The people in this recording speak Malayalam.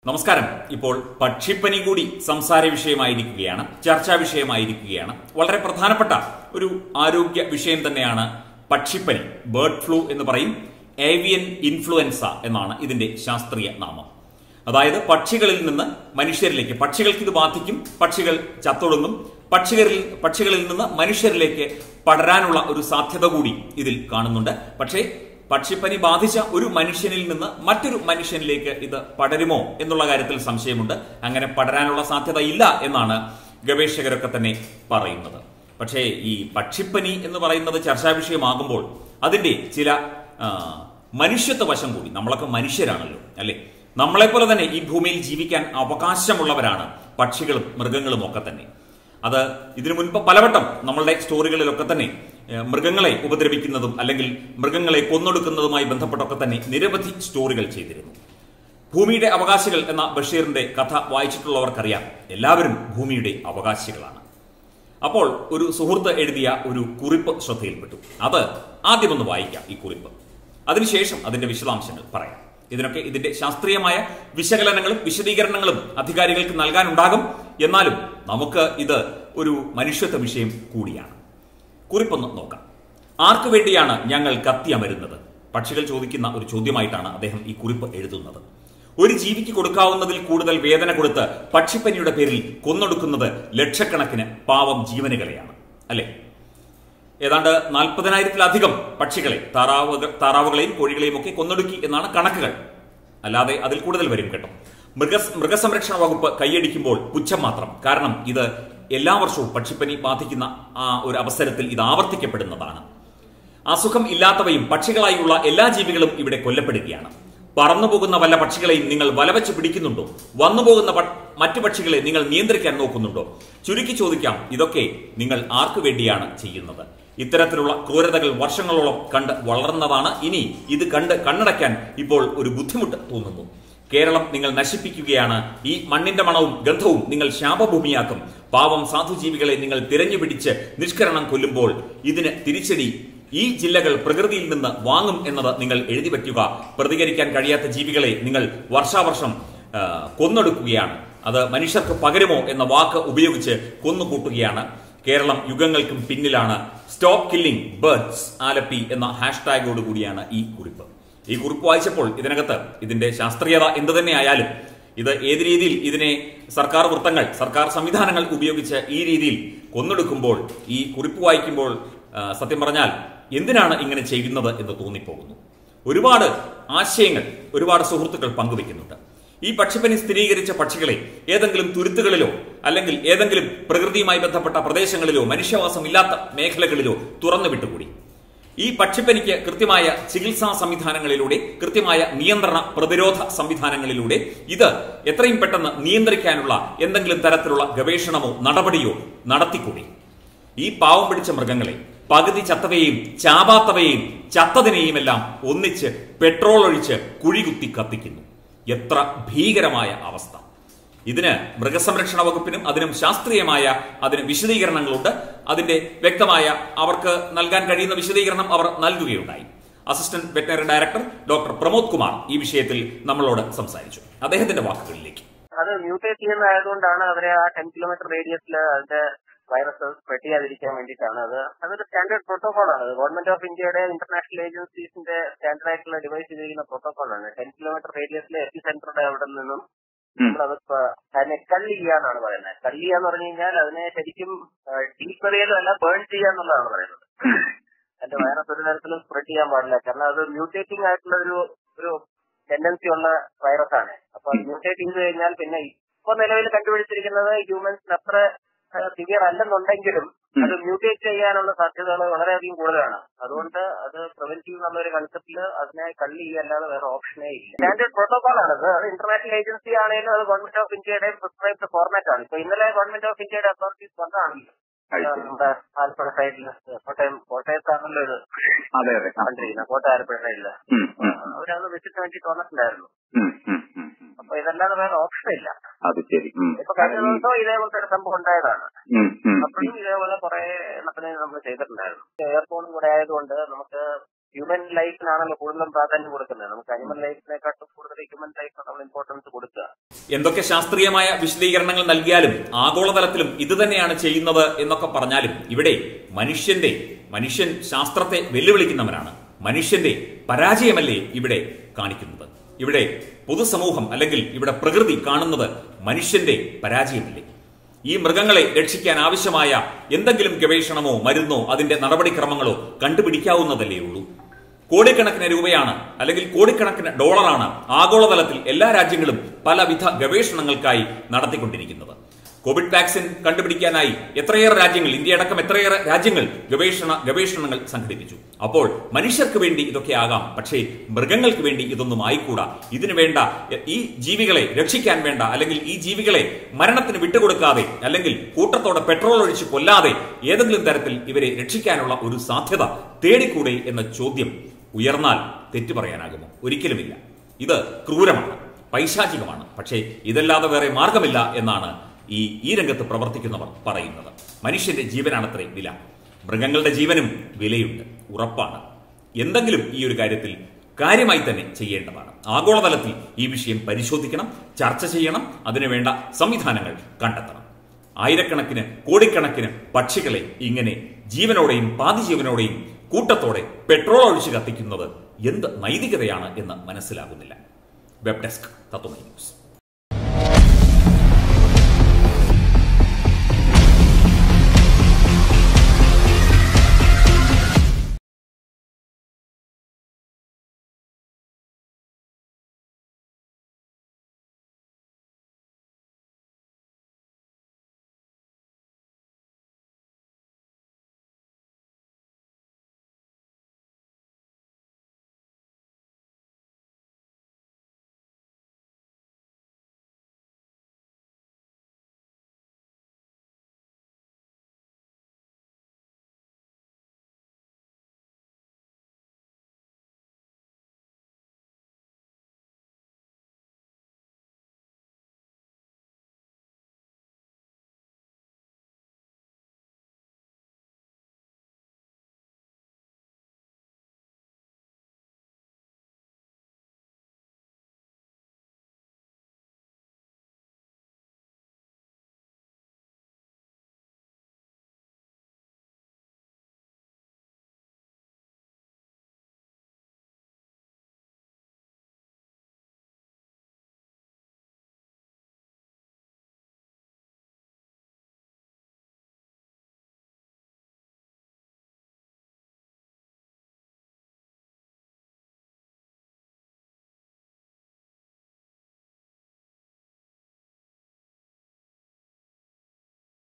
നമസ്കാരം ഇപ്പോൾ പക്ഷിപ്പനി കൂടി സംസാര വിഷയമായിരിക്കുകയാണ് ചർച്ചാ വിഷയമായിരിക്കുകയാണ് വളരെ പ്രധാനപ്പെട്ട ഒരു ആരോഗ്യ വിഷയം തന്നെയാണ് പക്ഷിപ്പനി ബേർഡ് ഫ്ലൂ എന്ന് പറയും ഏവിയൻ ഇൻഫ്ലുവൻസ എന്നാണ് ഇതിന്റെ ശാസ്ത്രീയ നാമം അതായത് പക്ഷികളിൽ നിന്ന് മനുഷ്യരിലേക്ക് പക്ഷികൾക്ക് ഇത് ബാധിക്കും പക്ഷികൾ ചത്തൊടുങ്ങും പക്ഷികളിൽ പക്ഷികളിൽ നിന്ന് മനുഷ്യരിലേക്ക് പടരാനുള്ള ഒരു സാധ്യത കൂടി ഇതിൽ കാണുന്നുണ്ട് പക്ഷേ പക്ഷിപ്പനി ബാധിച്ച ഒരു മനുഷ്യനിൽ നിന്ന് മറ്റൊരു മനുഷ്യനിലേക്ക് ഇത് പടരുമോ എന്നുള്ള കാര്യത്തിൽ സംശയമുണ്ട് അങ്ങനെ പടരാനുള്ള സാധ്യത ഇല്ല എന്നാണ് ഗവേഷകരൊക്കെ തന്നെ പറയുന്നത് പക്ഷേ ഈ പക്ഷിപ്പനി എന്ന് പറയുന്നത് ചർച്ചാ വിഷയമാകുമ്പോൾ അതിന്റെ ചില ആ, മനുഷ്യത്വ വശം കൂടി നമ്മളൊക്കെ മനുഷ്യരാണല്ലോ അല്ലെ നമ്മളെപ്പോലെ തന്നെ ഈ ഭൂമിയിൽ ജീവിക്കാൻ അവകാശമുള്ളവരാണ് പക്ഷികളും മൃഗങ്ങളും ഒക്കെ തന്നെ അത് ഇതിനു മുൻപ് പലവട്ടം നമ്മളുടെ സ്റ്റോറികളിലൊക്കെ തന്നെ ഏഹ്, മൃഗങ്ങളെ ഉപദ്രവിക്കുന്നതും അല്ലെങ്കിൽ മൃഗങ്ങളെ കൊന്നൊടുക്കുന്നതുമായി ബന്ധപ്പെട്ടൊക്കെ തന്നെ നിരവധി സ്റ്റോറികൾ ചെയ്തിരുന്നു ഭൂമിയുടെ അവകാശികൾ എന്ന ബഷീറിന്റെ കഥ വായിച്ചിട്ടുള്ളവർക്കറിയാം എല്ലാവരും ഭൂമിയുടെ അവകാശികളാണ് അപ്പോൾ ഒരു സുഹൃത്ത് എഴുതിയ ഒരു കുറിപ്പ് ശ്രദ്ധയിൽപ്പെട്ടു അത് ആദ്യമൊന്ന് വായിക്കാം ഈ കുറിപ്പ് അതിനുശേഷം അതിന്റെ വിശദാംശങ്ങൾ പറയാം ഇതിനൊക്കെ ഇതിന്റെ ശാസ്ത്രീയമായ വിശകലനങ്ങളും വിശദീകരണങ്ങളും അധികാരികൾക്ക് നൽകാനുണ്ടാകും എന്നാലും നമുക്ക് ഇത് ഒരു മനുഷ്യത്വ വിഷയം കൂടിയാണ് കുറിപ്പൊന്ന് നോക്കാം ആർക്കു വേണ്ടിയാണ് ഞങ്ങൾ കത്തിയമരുന്നത് പക്ഷികൾ ചോദിക്കുന്ന ഒരു ചോദ്യമായിട്ടാണ് അദ്ദേഹം ഈ കുറിപ്പ് എഴുതുന്നത് ഒരു ജീവിക്ക് കൊടുക്കാവുന്നതിൽ കൂടുതൽ വേദന കൊടുത്ത് പക്ഷിപ്പനിയുടെ പേരിൽ കൊന്നൊടുക്കുന്നത് ലക്ഷക്കണക്കിന് പാവം ജീവനുകളെയാണ് അല്ലെ ഏതാണ്ട് നാൽപ്പതിനായിരത്തിലധികം പക്ഷികളെ താറാവുകൾ താറാവുകളെയും കോഴികളെയും ഒക്കെ കൊന്നൊടുക്കി എന്നാണ് കണക്കുകൾ അല്ലാതെ അതിൽ കൂടുതൽ വരും കേട്ടോ മൃഗ മൃഗസംരക്ഷണ വകുപ്പ് കൈയടിക്കുമ്പോൾ പുച്ഛം മാത്രം കാരണം ഇത് എല്ലാ വർഷവും പക്ഷിപ്പനി ബാധിക്കുന്ന ആ ഒരു അവസരത്തിൽ ഇത് ആവർത്തിക്കപ്പെടുന്നതാണ് അസുഖം ഇല്ലാത്തവയും പക്ഷികളായുള്ള എല്ലാ ജീവികളും ഇവിടെ കൊല്ലപ്പെടുകയാണ് പറന്നുപോകുന്ന വല്ല പക്ഷികളെയും നിങ്ങൾ വലവച്ച് പിടിക്കുന്നുണ്ടോ വന്നുപോകുന്ന പ- മറ്റു പക്ഷികളെ നിങ്ങൾ നിയന്ത്രിക്കാൻ നോക്കുന്നുണ്ടോ ചുരുക്കി ചോദിക്കാം ഇതൊക്കെ നിങ്ങൾ ആർക്കു വേണ്ടിയാണ് ചെയ്യുന്നത് ഇത്തരത്തിലുള്ള ക്രൂരതകൾ വർഷങ്ങളോളം കണ്ട് വളർന്നതാണ് ഇനി ഇത് കണ്ട് കണ്ണടയ്ക്കാൻ ഇപ്പോൾ ഒരു ബുദ്ധിമുട്ട് തോന്നുന്നു കേരളം നിങ്ങൾ നശിപ്പിക്കുകയാണ് ഈ മണ്ണിന്റെ മണവും ഗന്ധവും നിങ്ങൾ ശാപഭൂമിയാക്കും പാവം സാധുജീവികളെ നിങ്ങൾ തിരഞ്ഞുപിടിച്ച് നിഷ്കരണം കൊല്ലുമ്പോൾ ഇതിന് തിരിച്ചടി ഈ ജില്ലകൾ പ്രകൃതിയിൽ നിന്ന് വാങ്ങും എന്നത് നിങ്ങൾ എഴുതി വയ്ക്കുക പ്രതികരിക്കാൻ കഴിയാത്ത ജീവികളെ നിങ്ങൾ വർഷാവർഷം ആ, കൊന്നൊടുക്കുകയാണ് അത് മനുഷ്യർക്ക് പകരുമോ എന്ന വാക്ക് ഉപയോഗിച്ച് കൊന്നുകൂട്ടുകയാണ് കേരളം യുഗങ്ങൾക്കും പിന്നിലാണ് സ്റ്റോപ്പ് കില്ലിംഗ് ബേർഡ്സ് ആലപ്പി എന്ന ഹാഷ്ടാഗോട് കൂടിയാണ് ഈ കുറിപ്പ് ഈ കുറിപ്പ് വായിച്ചപ്പോൾ ഇതിനകത്ത് ഇതിന്റെ ശാസ്ത്രീയത എന്തു തന്നെ ആയാലും ഇത് ഏത് രീതിയിൽ ഇതിനെ സർക്കാർ വൃത്തങ്ങൾ സർക്കാർ സംവിധാനങ്ങൾ ഉപയോഗിച്ച് ഈ രീതിയിൽ കൊന്നെടുക്കുമ്പോൾ ഈ കുറിപ്പ് വായിക്കുമ്പോൾ ആ, സത്യം പറഞ്ഞാൽ എന്തിനാണ് ഇങ്ങനെ ചെയ്യുന്നത് എന്ന് തോന്നിപ്പോകുന്നു ഒരുപാട് ആശയങ്ങൾ ഒരുപാട് സുഹൃത്തുക്കൾ പങ്കുവെക്കുന്നുണ്ട് ഈ പക്ഷിപ്പനി സ്ഥിരീകരിച്ച പക്ഷികളെ ഏതെങ്കിലും തുരുത്തുകളിലോ അല്ലെങ്കിൽ ഏതെങ്കിലും പ്രകൃതിയുമായി ബന്ധപ്പെട്ട പ്രദേശങ്ങളിലോ മനുഷ്യവാസമില്ലാത്ത മേഖലകളിലോ തുറന്നു വിട്ടുകൂടി ഈ പക്ഷിപ്പനിക്ക് കൃത്യമായ ചികിത്സാ സംവിധാനങ്ങളിലൂടെ കൃത്യമായ നിയന്ത്രണ പ്രതിരോധ സംവിധാനങ്ങളിലൂടെ ഇത് എത്രയും പെട്ടെന്ന് നിയന്ത്രിക്കാനുള്ള എന്തെങ്കിലും തരത്തിലുള്ള ഗവേഷണമോ നടപടിയോ നടത്തിക്കൂടി ഈ പാവം പിടിച്ച മൃഗങ്ങളെ പകുതി ചത്തവയെയും ചാപാത്തവയെയും ചത്തതിനെയുമെല്ലാം ഒന്നിച്ച് പെട്രോൾ ഒഴിച്ച് കുഴികുത്തി കത്തിക്കുന്നു എത്ര ഭീകരമായ അവസ്ഥ ഇതിന് മൃഗസംരക്ഷണ വകുപ്പിനും അതിനും ശാസ്ത്രീയമായ അതിന് വിശദീകരണങ്ങളുണ്ട് അതിന്റെ വ്യക്തമായ അവർക്ക് നൽകാൻ കഴിയുന്ന വിശദീകരണം അവർ നൽകുകയുണ്ടായി assistant veterinary director doctor Pramod Kumar ഈ വിഷയത്തിൽ നമ്മളോട് സംസാരിച്ചു അദ്ദേഹത്തിന്റെ വാക്കുകളിലേക്ക് അത് മ്യൂട്ടേറ്റ് ചെയ്യുന്നതായതുകൊണ്ടാണ് അവരെ ആ ടെൻ കിലോമീറ്റർ റേഡിയസിൽ അതിന്റെ വൈറസ് സ്പ്രെഡ് ചെയ്യാതിരിക്കാൻ വേണ്ടിയിട്ടാണ് അത് അതൊരു സ്റ്റാൻഡേർഡ് പ്രോട്ടോകോൾ ആണ് ഗവൺമെന്റ് ഓഫ് ഇന്ത്യയുടെ ഇന്റർനാഷണൽ ഏജൻസീസിന്റെ സ്റ്റാൻഡേർഡ് ആയിട്ടുള്ള ഡിവൈസ് ചെയ്തിരിക്കുന്ന പ്രോട്ടോകോൾ ആണ് ടെൻ കിലോമീറ്റർ റേഡിയസിലെ എപ്പി സെന്ററുടെ അവിടെ നിന്നും നമ്മളത് പ- അതിനെ കള്ളി ചെയ്യാന്നാണ് പറയുന്നത് കള്ളി ചെയ്യാന്ന് പറഞ്ഞു കഴിഞ്ഞാൽ അതിനെ ശരിക്കും ഡീപ്പ് എറിയലും അല്ല ബേൺ ചെയ്യാന്നുള്ളതാണ് പറയുന്നത് അതിന്റെ വൈറസ് ഒരു തരത്തിലും സ്പ്രെഡ് ചെയ്യാൻ പാടില്ല കാരണം അത് മ്യൂട്ടേറ്റിംഗ് ആയിട്ടുള്ള ഒരു ഒരു ടെൻഡൻസി ഉള്ള വൈറസ് ആണ് അപ്പൊ മ്യൂട്ടേറ്റ് ചെയ്ത് കഴിഞ്ഞാൽ പിന്നെ ഇപ്പൊ നിലവിൽ കണ്ടുപിടിച്ചിരിക്കുന്നത് ഹ്യൂമൻസിന് അത്ര സിവിയർ അല്ലെന്നുണ്ടെങ്കിലും അത് മ്യൂട്ടേറ്റ് ചെയ്യാനുള്ള സാധ്യതകൾ വളരെയധികം കൂടുതലാണ് അതുകൊണ്ട് അത് പ്രിവെന്റീവ് എന്നുള്ള ഒരു കൺസെപ്റ്റിൽ അതിനെ കള്ളി അല്ലാതെ വേറെ ഓപ്ഷനേ ഇല്ല സ്റ്റാൻഡേർഡ് പ്രോട്ടോകോൾ ആണ് അത് അത് ഇന്റർനാഷണൽ ഏജൻസി ആണെങ്കിലും അത് ഗവൺമെന്റ് ഓഫ് ഇന്ത്യയുടെ പ്രിസ്ക്രൈബ്ഡ് ഫോർമാറ്റ് ആണ് ഇപ്പൊ ഇന്നലെ ഗവൺമെന്റ് ഓഫ് ഇന്ത്യയുടെ അതോറിറ്റീസ് വന്നതാണല്ലോ നമ്മുടെ ആലപ്പുഴ സൈഡിൽ കോട്ടയം കോട്ടയത്താണല്ലോ ഇത് അതെ അതെ ആ. കണ്ടിരിക്കുന്നത് കോട്ടയം ആലപ്പുഴ സൈഡില് ഉം, ഉം, ഉം. അവരത് വിസിറ്റ് വേണ്ടിട്ട് വന്നിട്ടുണ്ടായിരുന്നു ഉം, ഉം, ഉം, ഉം. അപ്പൊ ഇതല്ലാതെ വേറെ ഓപ്ഷൻ ഇല്ല അത് ശരി ഉം. ഇപ്പൊ കഴിഞ്ഞ ദിവസം ഇതേപോലത്തെ ഒരു സംഭവം ഉണ്ടായതാണ് ഉം, ഉം, അപ്പോഴും ഇതേപോലെ കുറെ എണ്ണത്തിന് നമ്മൾ ചെയ്തിട്ടുണ്ടായിരുന്നു എയർഫോണും കൂടെ ആയതുകൊണ്ട് നമുക്ക് ഹ്യൂമൻ ലൈഫിനാണല്ലോ കൂടുതലും പ്രാധാന്യം കൊടുക്കുന്നത് നമുക്ക് അനിമൽ ലൈഫിനെക്കാട്ടും കൂടുതൽ ഹ്യൂമൻ ലൈഫിന് നമ്മൾ ഇമ്പോർട്ടൻസ് കൊടുക്കുക എന്തൊക്കെ ശാസ്ത്രീയമായ വിശദീകരണങ്ങൾ നൽകിയാലും ആഗോളതലത്തിലും ഇത് തന്നെയാണ് ചെയ്യുന്നത് എന്നൊക്കെ പറഞ്ഞാലും ഇവിടെ മനുഷ്യന്റെ മനുഷ്യൻ ശാസ്ത്രത്തെ വെല്ലുവിളിക്കുന്നവനാണ് മനുഷ്യന്റെ പരാജയമല്ലേ ഇവിടെ കാണിക്കുന്നത് ഇവിടെ പൊതുസമൂഹം അല്ലെങ്കിൽ ഇവിടെ പ്രകൃതി കാണുന്നത് മനുഷ്യന്റെ പരാജയമല്ലേ ഈ മൃഗങ്ങളെ രക്ഷിക്കാൻ ആവശ്യമായ എന്തെങ്കിലും ഗവേഷണമോ മരുന്നോ അതിന്റെ നടപടിക്രമങ്ങളോ കണ്ടുപിടിക്കാവുന്നതല്ലേ ഉള്ളൂ കോടിക്കണക്കിന് രൂപയാണ് അല്ലെങ്കിൽ കോടിക്കണക്കിന് ഡോളറാണ് ആഗോളതലത്തിൽ എല്ലാ രാജ്യങ്ങളും പലവിധ ഗവേഷണങ്ങൾക്കായി നടത്തിക്കൊണ്ടിരിക്കുന്നത് കോവിഡ് വാക്സിൻ കണ്ടുപിടിക്കാനായി എത്രയേറെ രാജ്യങ്ങൾ ഇന്ത്യ അടക്കം എത്രയേറെ രാജ്യങ്ങൾ ഗവേഷണ ഗവേഷണങ്ങൾ സംഘടിപ്പിച്ചു അപ്പോൾ മനുഷ്യർക്ക് വേണ്ടി ഇതൊക്കെ ആകാം പക്ഷേ മൃഗങ്ങൾക്ക് വേണ്ടി ഇതൊന്നും ആയിക്കൂടാ ഇതിനു വേണ്ട ഈ ജീവികളെ രക്ഷിക്കാൻ വേണ്ട അല്ലെങ്കിൽ ഈ ജീവികളെ മരണത്തിന് വിട്ടുകൊടുക്കാതെ അല്ലെങ്കിൽ കൂട്ടത്തോടെ പെട്രോൾ ഒഴിച്ച് കൊല്ലാതെ ഏതെങ്കിലും തരത്തിൽ ഇവരെ രക്ഷിക്കാനുള്ള ഒരു സാധ്യത തേടിക്കൂടെ എന്ന ചോദ്യം ഉയർന്നാൽ തെറ്റു പറയാനാകുമോ ഒരിക്കലുമില്ല ഇത് ക്രൂരമാണ് പൈശാചികമാണ് പക്ഷേ ഇതല്ലാതെ വേറെ മാർഗമില്ല എന്നാണ് ഈ ഈ രംഗത്ത് പ്രവർത്തിക്കുന്നവർ പറയുന്നത് മനുഷ്യന്റെ ജീവനാണത്രേ വില മൃഗങ്ങളുടെ ജീവനും വിലയുണ്ട് ഉറപ്പാണ് എന്തെങ്കിലും ഈ ഒരു കാര്യത്തിൽ കാര്യമായി തന്നെ ചെയ്യേണ്ടതാണ് ആഗോളതലത്തിൽ ഈ വിഷയം പരിശോധിക്കണം ചർച്ച ചെയ്യണം അതിനുവേണ്ട സംവിധാനങ്ങൾ കണ്ടെത്തണം ആയിരക്കണക്കിന് കോടിക്കണക്കിന് പക്ഷികളെ ഇങ്ങനെ ജീവനോടെയും പാതിജീവനോടെയും കൂട്ടത്തോടെ പെട്രോൾ ഒഴിച്ച് കത്തിക്കുന്നത് എന്ത് നൈതികതയാണ് എന്ന് മനസ്സിലാകുന്നില്ല വെബ് ഡെസ്ക് തത്വമൈ ന്യൂസ്